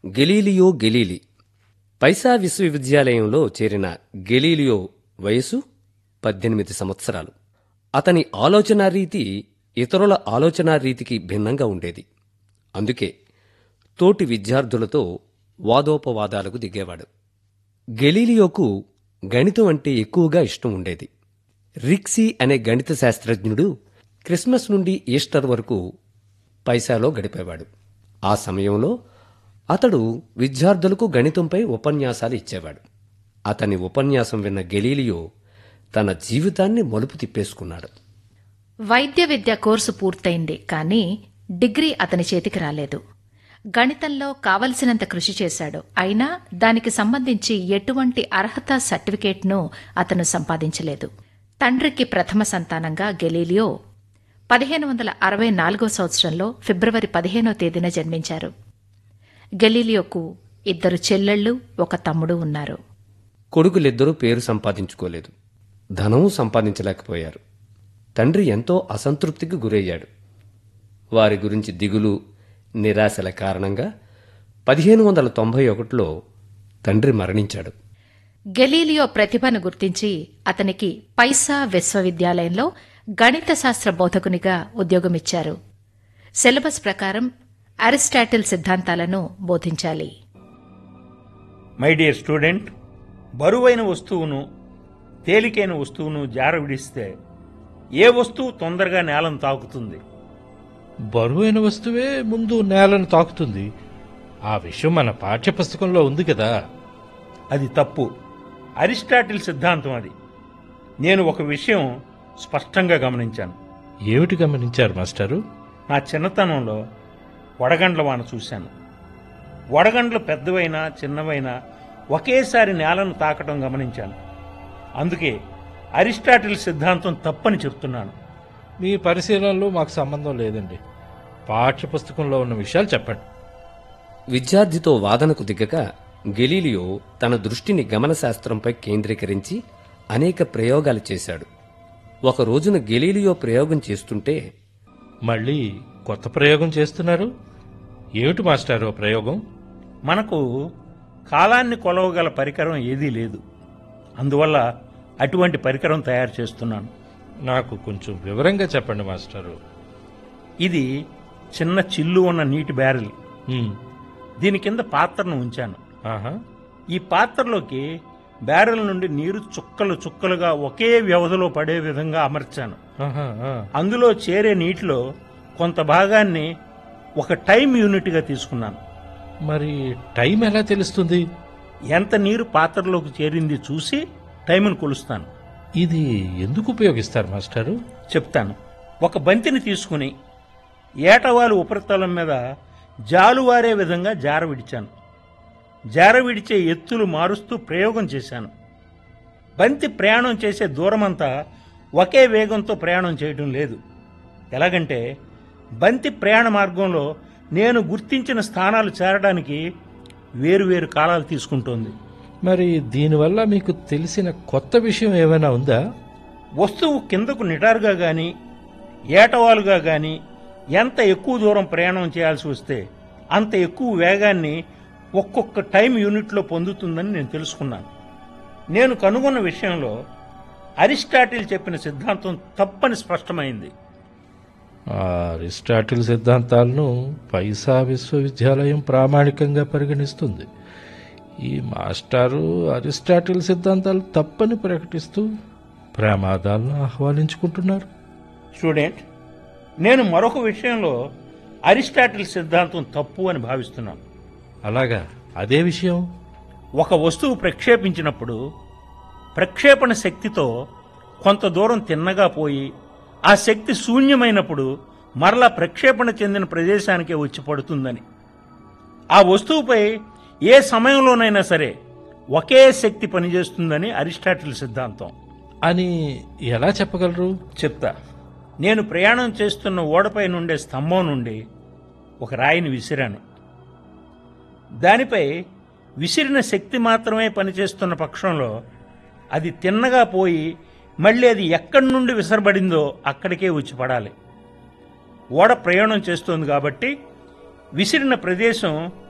Galileo Galilei పైసా విశ్వవిద్యాలయంలో చేరిన Galileo వయసు పద్దెనిమిది సంవత్సరాలు అతని ఆలోచనా రీతి ఇతరుల ఆలోచనా రీతికి భిన్నంగా ఉండేది అందుకే తోటి విద్యార్థులతో వాదోపవాదాలకు దిగేవాడు గెలీలియోకు గణితం అంటే ఎక్కువగా ఇష్టం ఉండేది రిక్సీ అనే గణిత శాస్త్రజ్ఞుడు క్రిస్మస్ నుండి ఈస్టర్ వరకు పైసాలో గడిపేవాడు ఆ సమయంలో అతడు విద్యార్థులకు గణితంపై ఉపన్యాసాలు ఇచ్చేవాడు అతని ఉపన్యాసం విన్న గెలీలియో తన జీవితాన్ని మలుపు తిప్పేసుకున్నాడు వైద్య విద్య కోర్సు పూర్తయింది కానీ డిగ్రీ అతని చేతికి రాలేదు గణితంలో కావలసినంత కృషి చేశాడు అయినా దానికి సంబంధించి ఎటువంటి అర్హత సర్టిఫికేట్ను అతను సంపాదించలేదు తండ్రికి ప్రథమ సంతానంగా గెలీలియో పదిహేను వందల అరవై నాలుగో సంవత్సరంలో ఫిబ్రవరి పదిహేనో తేదీన జన్మించారు గెలీలియోకు ఇద్దరు చెల్లెళ్ళు ఒక తమ్ముడు ఉన్నారు కొడుకులిద్దరూ పేరు సంపాదించుకోలేదు ధనము సంపాదించలేకపోయారు తండ్రి ఎంతో అసంతృప్తికి గురయ్యాడు వారి గురించి దిగులు నిరాశల కారణంగా పదిహేను వందల తొంభై ఒకటిలో తండ్రి మరణించాడు గెలీలియో ప్రతిభను గుర్తించి అతనికి పైసా విశ్వవిద్యాలయంలో గణిత శాస్త్ర బోధకునిగా ఉద్యోగమిచ్చారు సిలబస్ ప్రకారం అరిస్టాటిల్ సిద్ధాంతాలను బోధించాలి మై డియర్ స్టూడెంట్ బరువైన వస్తువును తేలికైన వస్తువును జార విడిస్తే ఏ వస్తువు తొందరగా నేలను తాకుతుంది బరువైన వస్తువే ముందు నేలను తాకుతుంది ఆ విషయం మన పాఠ్యపుస్తకంలో ఉంది కదా అది తప్పు అరిస్టాటిల్ సిద్ధాంతం అది నేను ఒక విషయం స్పష్టంగా గమనించాను ఏమిటి గమనించారు మాస్టారు నా చిన్నతనంలో వడగండ్ల వాన చూశాను వడగండ్లు పెద్దవైనా చిన్నవైనా ఒకేసారి నేలను తాకటం గమనించాను అందుకే అరిస్టాటిల్ సిద్ధాంతం తప్పని చెప్తున్నాను మీ పరిశీలనలో మాకు సంబంధం లేదండి పాఠ్యపుస్తకంలో ఉన్న విషయాలు చెప్పండి విద్యార్థితో వాదనకు దిగక గెలీలియో తన దృష్టిని గమనశాస్త్రంపై కేంద్రీకరించి అనేక ప్రయోగాలు చేశాడు ఒక రోజున గెలీలియో ప్రయోగం చేస్తుంటే మళ్ళీ కొత్త ప్రయోగం చేస్తున్నారు ఏమిటి మాస్టారు ఆ ప్రయోగం మనకు కాలాన్ని కొలవగల పరికరం ఏదీ లేదు అందువల్ల అటువంటి పరికరం తయారు చేస్తున్నాను నాకు కొంచెం వివరంగా చెప్పండి మాస్టారు ఇది చిన్న చిల్లు ఉన్న నీటి బ్యారెల్ ఉమ్, దీని కింద పాత్రను ఉంచాను ఆహా ఈ పాత్రలోకి బ్యారెల్ నుండి నీరు చుక్కలు చుక్కలుగా ఒకే వ్యవధిలో పడే విధంగా అమర్చాను ఆహా, ఆ. అందులో చేరే నీటిలో కొంత భాగాన్ని ఒక టైం యూనిట్గా తీసుకున్నాను మరి టైం ఎలా తెలుస్తుంది ఎంత నీరు పాత్రలోకి చేరింది చూసి టైంను కొలుస్తాను ఇది ఎందుకు ఉపయోగిస్తారు మాస్టారు చెప్తాను ఒక బంతిని తీసుకుని ఏటవాలు ఉపరితలం మీద జాలువారే విధంగా జార విడిచాను జార విడిచే ఎత్తులు మారుస్తూ ప్రయోగం చేశాను బంతి ప్రయాణం చేసే దూరమంతా ఒకే వేగంతో ప్రయాణం చేయడం లేదు ఎలాగంటే బంతి ప్రయాణ మార్గంలో నేను గుర్తించిన స్థానాలు చేరడానికి వేరువేరు కాలాలు తీసుకుంటోంది మరి దీనివల్ల మీకు తెలిసిన కొత్త విషయం ఏమైనా ఉందా వస్తువు కిందకు నిటారుగా గాని ఏటవాలుగా గాని ఎంత ఎక్కువ దూరం ప్రయాణం చేయాల్సి వస్తే అంత ఎక్కువ వేగాన్ని ఒక్కొక్క టైం యూనిట్లో పొందుతుందని నేను తెలుసుకున్నాను నేను కనుగొన్న విషయంలో అరిస్టాటిల్ చెప్పిన సిద్ధాంతం తప్పని స్పష్టమైంది ఆ అరిస్టాటిల్ సిద్ధాంతాలను పైసా విశ్వవిద్యాలయం ప్రామాణికంగా పరిగణిస్తుంది ఈ మాస్టారు అరిస్టాటిల్ సిద్ధాంతాలు తప్పని ప్రకటిస్తూ ప్రమాదాలను ఆహ్వానించుకుంటున్నారు స్టూడెంట్ నేను మరొక విషయంలో అరిస్టాటిల్ సిద్ధాంతం తప్పు అని భావిస్తున్నాను అలాగా అదే విషయం ఒక వస్తువు ప్రక్షేపించినప్పుడు ప్రక్షేపణ శక్తితో కొంత దూరం తిన్నగా పోయి ఆ శక్తి శూన్యమైనప్పుడు మరలా ప్రక్షేపణ చెందిన ప్రదేశానికే వచ్చి పడుతుందని ఆ వస్తువుపై ఏ సమయంలోనైనా సరే ఒకే శక్తి పనిచేస్తుందని అరిస్టాటిల్ సిద్ధాంతం అని ఎలా చెప్పగలరు చెప్తా నేను ప్రయాణం చేస్తున్న ఓడపై నుండే స్తంభం నుండి ఒక రాయిని విసిరాను దానిపై విసిరిన శక్తి మాత్రమే పనిచేస్తున్న పక్షంలో అది తిన్నగా పోయి మళ్ళీ అది ఎక్కడి నుండి విసరబడిందో అక్కడికే వచ్చి పడాలి ఓడ ప్రయాణం చేస్తోంది కాబట్టి విసిరిన ప్రదేశం